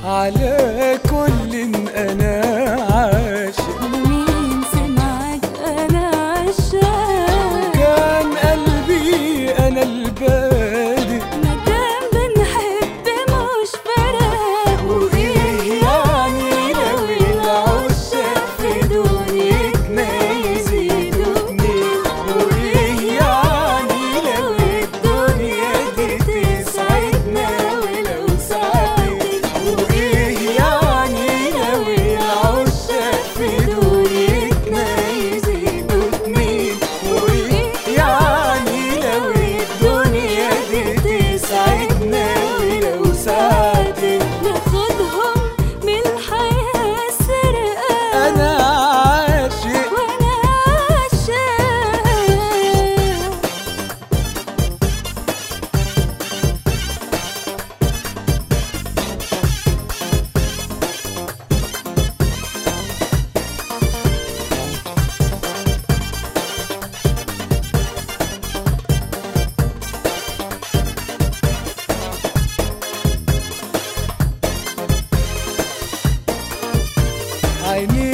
على كل انا عاشق مين سمعك انا عشاق كان قلبي انا البادئ مادام بنحب مش فراق وايه يعني لو العشاق في دنيتنا يزيدوا اتنين وايه يعني لو الدنيا دي تسعدنا ولو ساعتين وايه يعني لو العشاق في دنيتنا يزيدوا اتنين وايه يعني لو الدنيا دي تسعدنا ولو ساعتين ناخدهم من الحياة سرقة انا عاشق وانا عشاق عيني